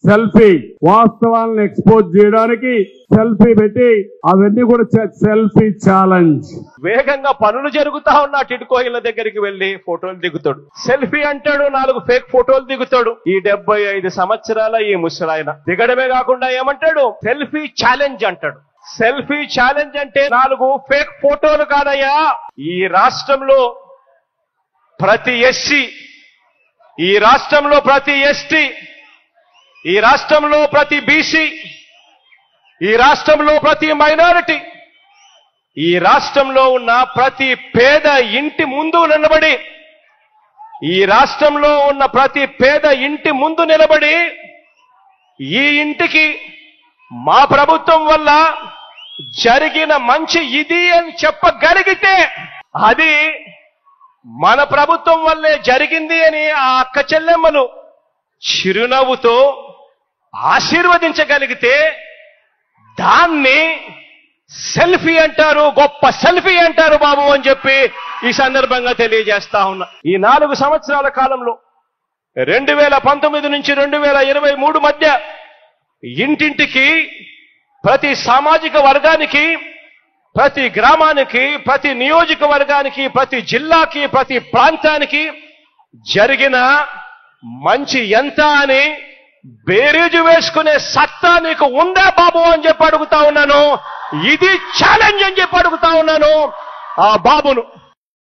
selfie వాస్తవాలను expose చేయడానికి selfie పెట్టి అవన్నీ కూడా సెల్ఫీ ఛాలెంజ్ వేగంగా పనులు జరుగుతా ఉన్న టిడ్కో ఇళ్ళ దగ్గరికి వెళ్లి ఫోటోలు దిగుతాడు సెల్ఫీ అంటాడు నాలుగు ఫేక్ ఫోటోలు దిగుతాడు ఈ డెబ్బై ఐదు సంవత్సరాల ఈ ముసలాయన దిగడమే కాకుండా ఏమంటాడు సెల్ఫీ ఛాలెంజ్ అంటాడు సెల్ఫీ ఛాలెంజ్ అంటే నాలుగు ఫేక్ ఫోటోలు కాదయ్యా ఈ రాష్ట్రంలో ప్రతి ఎస్సీ ఈ రాష్ట్రంలో ప్రతి ఎస్టీ ఈ రాష్ట్రంలో ప్రతి బీసీ ఈ రాష్ట్రంలో ప్రతి మైనారిటీ ఈ రాష్ట్రంలో ఉన్న ప్రతి పేద ఇంటి ముందు నిలబడి ఈ రాష్ట్రంలో ఉన్న ప్రతి పేద ఇంటి ముందు నిలబడి ఈ ఇంటికి మా ప్రభుత్వం వల్ల జరిగిన మంచి ఇది అని చెప్పగలిగితే అది మన ప్రభుత్వం వల్లే జరిగింది అని ఆ అక్క చెల్లెమ్మలు చిరునవ్వుతో ఆశీర్వదించగలిగితే దాన్ని సెల్ఫీ అంటారు గొప్ప సెల్ఫీ అంటారు బాబు అని చెప్పి ఈ సందర్భంగా తెలియజేస్తా ఉన్నా ఈ నాలుగు సంవత్సరాల కాలంలో రెండు వేల పంతొమ్మిది నుంచి రెండు వేల ఇరవై మూడు మధ్య ఇంటింటికి ప్రతి సామాజిక వర్గానికి ప్రతి గ్రామానికి ప్రతి నియోజకవర్గానికి ప్రతి జిల్లాకి ప్రతి ప్రాంతానికి జరిగిన మంచి ఎంత అని బేరీజు వేసుకునే సత్తా నీకు ఉందా బాబు అని చెప్పి అడుగుతా ఉన్నాను ఇది ఛాలెంజ్ అని చెప్పి అడుగుతా ఉన్నాను ఆ బాబును